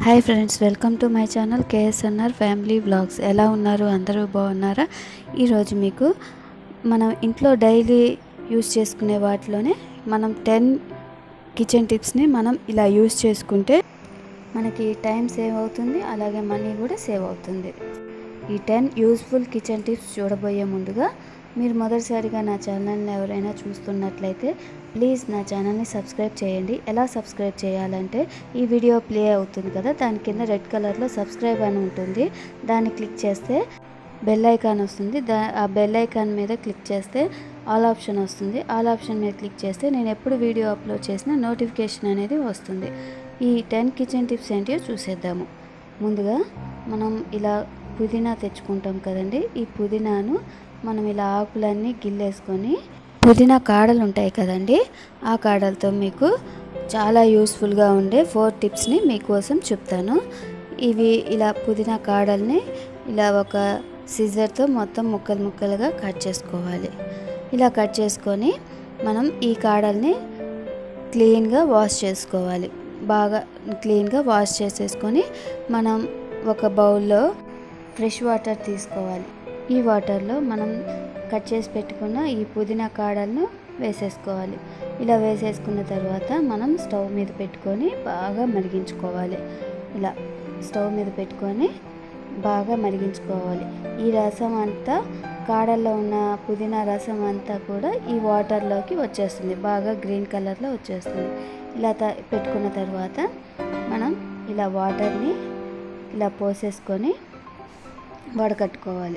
hi friends welcome to my channel KSNR family blogs ఎలా ఉన్నారు అందరూ బాగున్నారా ఈరోజు మీకు మనం ఇంట్లో డైలీ యూస్ చేసుకునే వాటిలోనే మనం టెన్ కిచెన్ టిప్స్ని మనం ఇలా యూస్ చేసుకుంటే మనకి టైం సేవ్ అవుతుంది అలాగే మనీ కూడా సేవ్ అవుతుంది ఈ టెన్ యూస్ఫుల్ కిచెన్ టిప్స్ చూడబోయే ముందుగా మీరు మొదటిసారిగా నా ఛానల్ని ఎవరైనా చూస్తున్నట్లయితే ప్లీజ్ నా ఛానల్ని సబ్స్క్రైబ్ చేయండి ఎలా సబ్స్క్రైబ్ చేయాలంటే ఈ వీడియో ప్లే అవుతుంది కదా దాని కింద రెడ్ కలర్లో సబ్స్క్రైబ్ అని ఉంటుంది దాన్ని క్లిక్ చేస్తే బెల్ ఐకాన్ వస్తుంది దా ఆ బెల్ ఐకాన్ మీద క్లిక్ చేస్తే ఆల్ ఆప్షన్ వస్తుంది ఆల్ ఆప్షన్ మీద క్లిక్ చేస్తే నేను ఎప్పుడు వీడియో అప్లోడ్ చేసినా నోటిఫికేషన్ అనేది వస్తుంది ఈ టెన్ కిచెన్ టిప్స్ ఏంటో చూసేద్దాము ముందుగా మనం ఇలా పుదీనా తెచ్చుకుంటాం కదండి ఈ పుదీనాను మనం ఇలా ఆకులన్నీ గిల్లేసుకొని పుదీనా కాడలు ఉంటాయి కదండి ఆ కాడలతో మీకు చాలా యూస్ఫుల్గా ఉండే ఫోర్ టిప్స్ని మీకోసం చెప్తాను ఇవి ఇలా పుదీనా కాడల్ని ఇలా ఒక సిజర్తో మొత్తం ముక్కలు ముక్కలుగా కట్ చేసుకోవాలి ఇలా కట్ చేసుకొని మనం ఈ కాడల్ని క్లీన్గా వాష్ చేసుకోవాలి బాగా క్లీన్గా వాష్ చేసేసుకొని మనం ఒక బౌల్లో ఫ్రెష్ వాటర్ తీసుకోవాలి ఈ వాటర్లో మనం కట్ చేసి పెట్టుకున్న ఈ పుదీనా కాడలను వేసేసుకోవాలి ఇలా వేసేసుకున్న తర్వాత మనం స్టవ్ మీద పెట్టుకొని బాగా మరిగించుకోవాలి ఇలా స్టవ్ మీద పెట్టుకొని బాగా మరిగించుకోవాలి ఈ రసం అంతా కాడల్లో ఉన్న పుదీనా రసం అంతా కూడా ఈ వాటర్లోకి వచ్చేస్తుంది బాగా గ్రీన్ కలర్లో వచ్చేస్తుంది ఇలా త పెట్టుకున్న తర్వాత మనం ఇలా వాటర్ని ఇలా పోసేసుకొని వడకట్టుకోవాలి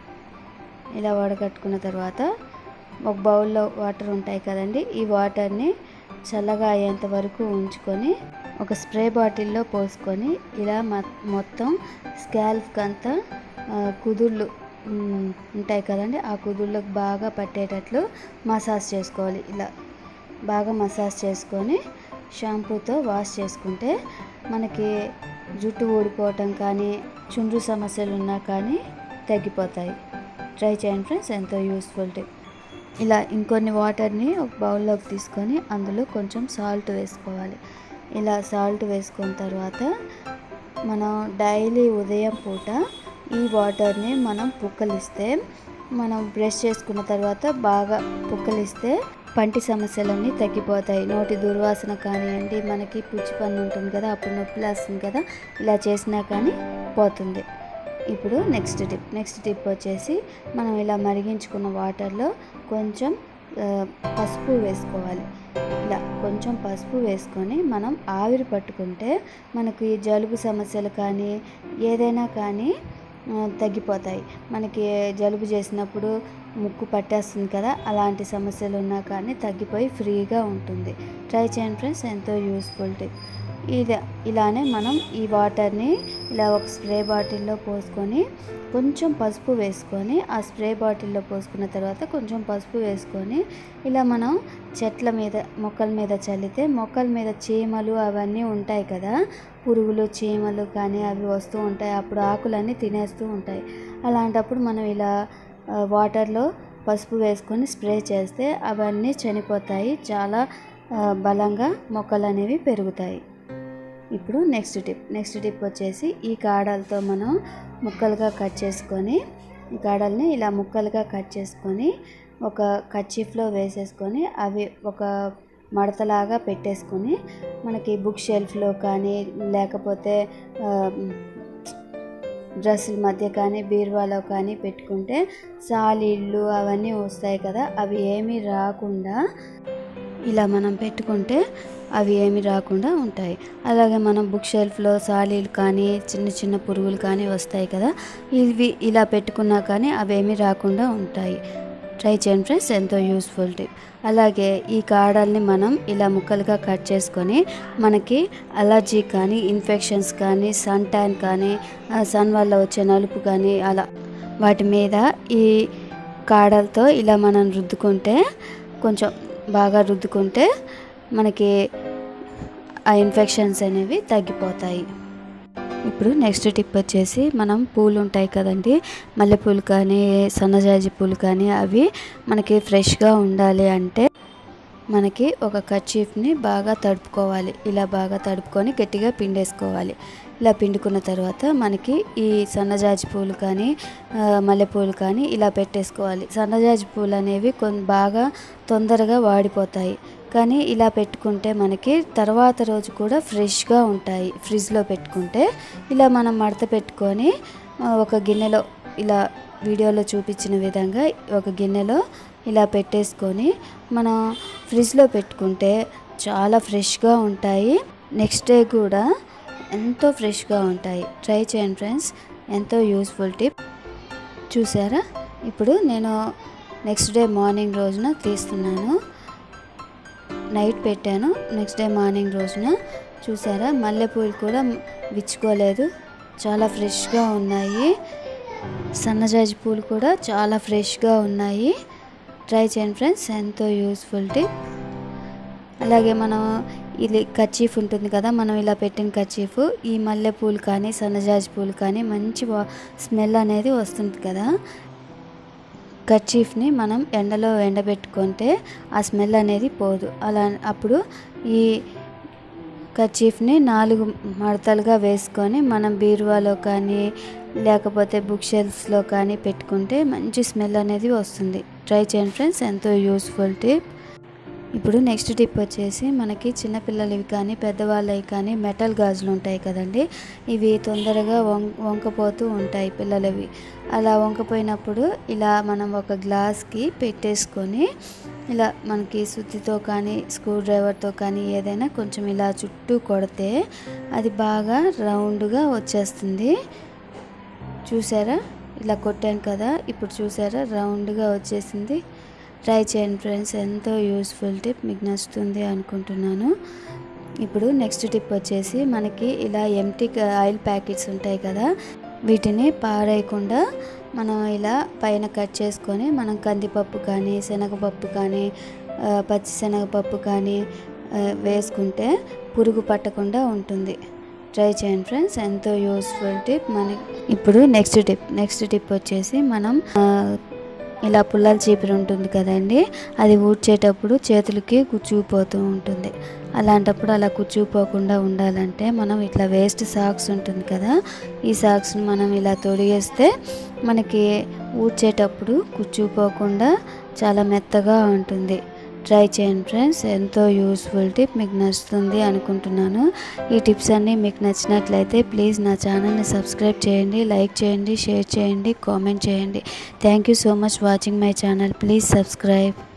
ఇలా వడకట్టుకున్న తర్వాత ఒక బౌల్లో వాటర్ ఉంటాయి కదండి ఈ వాటర్ని చల్లగా అయ్యేంత వరకు ఉంచుకొని ఒక స్ప్రే బాటిల్లో పోసుకొని ఇలా మొత్తం స్కాల్ఫ్కి అంతా కుదుళ్ళు ఉంటాయి కదండి ఆ కుదుళ్ళకు బాగా పట్టేటట్లు మసాజ్ చేసుకోవాలి ఇలా బాగా మసాజ్ చేసుకొని షాంపూతో వాష్ చేసుకుంటే మనకి జుట్టు ఊడిపోవటం కానీ చుండ్రు సమస్యలు ఉన్నా కానీ తగ్గిపోతాయి ట్రై చేయండి ఫ్రెండ్స్ ఎంతో యూస్ఫుల్ టిప్ ఇలా ఇంకొన్ని వాటర్ని ఒక బౌల్లోకి తీసుకొని అందులో కొంచెం సాల్ట్ వేసుకోవాలి ఇలా సాల్ట్ వేసుకున్న తర్వాత మనం డైలీ ఉదయం పూట ఈ వాటర్ని మనం పుక్కలిస్తే మనం బ్రష్ చేసుకున్న తర్వాత బాగా పుక్కలిస్తే పంటి సమస్యలన్నీ తగ్గిపోతాయి నోటి దుర్వాసన కానివ్వండి మనకి పుచ్చి పన్ను ఉంటుంది కదా అప్పుడు నొప్పి వస్తుంది కదా ఇలా చేసినా కానీ పోతుంది ఇప్పుడు నెక్స్ట్ టిప్ నెక్స్ట్ టిప్ వచ్చేసి మనం ఇలా మరిగించుకున్న వాటర్లో కొంచెం పసుపు వేసుకోవాలి ఇలా కొంచెం పసుపు వేసుకొని మనం ఆవిరి పట్టుకుంటే మనకి జలుబు సమస్యలు కానీ ఏదైనా కానీ తగ్గిపోతాయి మనకి జలుబు చేసినప్పుడు ముక్కు పట్టేస్తుంది కదా అలాంటి సమస్యలు ఉన్నా కానీ తగ్గిపోయి ఫ్రీగా ఉంటుంది ట్రై చేయండి ఫ్రెండ్స్ ఎంతో యూస్ఫుల్ టిప్ ఇది ఇలానే మనం ఈ వాటర్ని ఇలా ఒక స్ప్రే బాటిల్లో పోసుకొని కొంచెం పసుపు వేసుకొని ఆ స్ప్రే బాటిల్లో పోసుకున్న తర్వాత కొంచెం పసుపు వేసుకొని ఇలా మనం చెట్ల మీద మొక్కల మీద చల్లితే మొక్కల మీద చీమలు అవన్నీ ఉంటాయి కదా పురుగులు చీమలు కానీ అవి వస్తూ ఉంటాయి అప్పుడు ఆకులన్నీ తినేస్తూ ఉంటాయి అలాంటప్పుడు మనం ఇలా వాటర్లో పసుపు వేసుకొని స్ప్రే చేస్తే అవన్నీ చనిపోతాయి చాలా బలంగా మొక్కలు అనేవి పెరుగుతాయి ఇప్పుడు నెక్స్ట్ టిప్ నెక్స్ట్ టిప్ వచ్చేసి ఈ కాడలతో మనం ముక్కలుగా కట్ చేసుకొని ఈ కాడల్ని ఇలా ముక్కలుగా కట్ చేసుకొని ఒక కచ్చిఫ్లో వేసేసుకొని అవి ఒక మడతలాగా పెట్టేసుకొని మనకి బుక్ షెల్ఫ్లో కానీ లేకపోతే డ్రెస్సుల మధ్య కానీ బీరువాలో కానీ పెట్టుకుంటే సాలీళ్ళు అవన్నీ వస్తాయి కదా అవి ఏమీ రాకుండా ఇలా మనం పెట్టుకుంటే అవి ఏమి రాకుండా ఉంటాయి అలాగే మనం బుక్ షెల్ఫ్లో సాలీలు కానీ చిన్న చిన్న పురుగులు కానీ వస్తాయి కదా ఇవి ఇలా పెట్టుకున్నా కానీ అవి ఏమి రాకుండా ఉంటాయి ట్రై చేయండి ఫ్రెండ్స్ ఎంతో యూస్ఫుల్ టిప్ అలాగే ఈ కాడల్ని మనం ఇలా ముక్కలుగా కట్ చేసుకొని మనకి అలర్జీ కానీ ఇన్ఫెక్షన్స్ కానీ సన్ ట్యాన్ కానీ సన్ వల్ల వచ్చే నలుపు కానీ అలా వాటి మీద ఈ కాడలతో ఇలా మనం రుద్దుకుంటే కొంచెం బాగా రుద్దుకుంటే మనకి ఆ ఇన్ఫెక్షన్స్ అనేవి తగ్గిపోతాయి ఇప్పుడు నెక్స్ట్ టిప్ వచ్చేసి మనం పూలు ఉంటాయి కదండి మల్లెపూలు కానీ సన్నజాజి పూలు కానీ అవి మనకి ఫ్రెష్గా ఉండాలి అంటే మనకి ఒక కర్చీఫ్ని బాగా తడుపుకోవాలి ఇలా బాగా తడుపుకొని గట్టిగా పిండేసుకోవాలి ఇలా పిండుకున్న తర్వాత మనకి ఈ సన్నజాజి పూలు కానీ ఆ, మల్లెపూలు కానీ ఇలా పెట్టేసుకోవాలి సన్నజాజి పూలు అనేవి కొన్ని బాగా తొందరగా వాడిపోతాయి కానీ ఇలా పెట్టుకుంటే మనకి తర్వాత రోజు కూడా ఫ్రెష్గా ఉంటాయి ఫ్రిడ్జ్లో పెట్టుకుంటే ఇలా మనం మడత పెట్టుకొని ఆ, ఒక గిన్నెలో ఇలా వీడియోలో చూపించిన విధంగా ఒక గిన్నెలో ఇలా పెట్టేసుకొని మనం ఫ్రిడ్జ్లో పెట్టుకుంటే చాలా ఫ్రెష్గా ఉంటాయి నెక్స్ట్ డే కూడా ఎంతో ఫ్రెష్గా ఉంటాయి ట్రై చేయండి ఫ్రెండ్స్ ఎంతో యూస్ఫుల్ టిప్ చూసారా ఇప్పుడు నేను నెక్స్ట్ డే మార్నింగ్ రోజున తీస్తున్నాను నైట్ పెట్టాను నెక్స్ట్ డే మార్నింగ్ రోజున చూసారా మల్లెపూలు కూడా విచ్చుకోలేదు చాలా ఫ్రెష్గా ఉన్నాయి సన్నజాజి పూలు కూడా చాలా ఫ్రెష్గా ఉన్నాయి ట్రై చేయండి ఫ్రెండ్స్ ఎంతో యూస్ఫుల్ టిప్ అలాగే మనం ఇది కర్చీఫ్ ఉంటుంది కదా మనం ఇలా పెట్టిన కర్చీఫ్ ఈ మల్లెపూలు కానీ సన్నజాజి పూలు కానీ మంచి వా- స్మెల్ అనేది వస్తుంది కదా కర్చీఫ్ని మనం ఎండలో ఎండబెట్టుకుంటే ఆ స్మెల్ అనేది పోదు అలా అప్పుడు ఈ కర్చీఫ్ని నాలుగు మడతలుగా వేసుకొని మనం బీరువాలో కానీ లేకపోతే బుక్ షెల్ఫ్స్లో కానీ పెట్టుకుంటే మంచి స్మెల్ అనేది వస్తుంది ట్రై చేయండి ఫ్రెండ్స్ ఎంతో యూస్ఫుల్ టిప్ ఇప్పుడు నెక్స్ట్ టిప్ వచ్చేసి మనకి చిన్నపిల్లలవి కానీ పెద్దవాళ్ళవి కానీ మెటల్ గాజులు ఉంటాయి కదండి ఇవి తొందరగా వం వంకపోతూ ఉంటాయి పిల్లలవి అలా వంకపోయినప్పుడు ఇలా మనం ఒక గ్లాస్కి పెట్టేసుకొని ఇలా మనకి సుత్తితో కానీ స్క్రూ డ్రైవర్తో కానీ ఏదైనా కొంచెం ఇలా చుట్టూ కొడితే అది బాగా రౌండ్గా వచ్చేస్తుంది చూసారా ఇలా కొట్టాను కదా ఇప్పుడు చూసారా రౌండ్గా వచ్చేసింది ట్రై చేయండి ఫ్రెండ్స్ ఎంతో యూస్ఫుల్ టిప్ మీకు నచ్చుతుంది అనుకుంటున్నాను ఇప్పుడు నెక్స్ట్ టిప్ వచ్చేసి మనకి ఇలా ఎంటీ ఆయిల్ ప్యాకెట్స్ ఉంటాయి కదా వీటిని పారేయకుండా మనం ఇలా పైన కట్ చేసుకొని మనం కందిపప్పు కానీ శనగపప్పు కానీ ఆ, పచ్చి శనగపప్పు కానీ ఆ, వేసుకుంటే పురుగు పట్టకుండా ఉంటుంది ట్రై చేయండి ఫ్రెండ్స్ ఎంతో యూస్ఫుల్ టిప్ మనకి ఇప్పుడు నెక్స్ట్ టిప్ నెక్స్ట్ టిప్ వచ్చేసి మనం ఆ, ఇలా పుల్లల చీపురు ఉంటుంది కదండి అది ఊడ్చేటప్పుడు చేతులకి కూర్చుకుపోతూ ఉంటుంది అలాంటప్పుడు అలా కూర్చుకుపోకుండా ఉండాలంటే మనం ఇట్లా వేస్ట్ సాక్స్ ఉంటుంది కదా ఈ సాక్స్ని మనం ఇలా తొడిగేస్తే మనకి ఊడ్చేటప్పుడు కూర్చుకుపోకుండా చాలా మెత్తగా ఉంటుంది ట్రై చేయండి ఫ్రెండ్స్ ఎంతో యూస్ఫుల్ టిప్ మీకు నచ్చుతుంది అనుకుంటున్నాను ఈ టిప్స్ అన్నీ మీకు నచ్చినట్లయితే ప్లీజ్ నా ఛానల్ని సబ్స్క్రైబ్ చేయండి లైక్ చేయండి షేర్ చేయండి కామెంట్ చేయండి thank you so much watching my channel please subscribe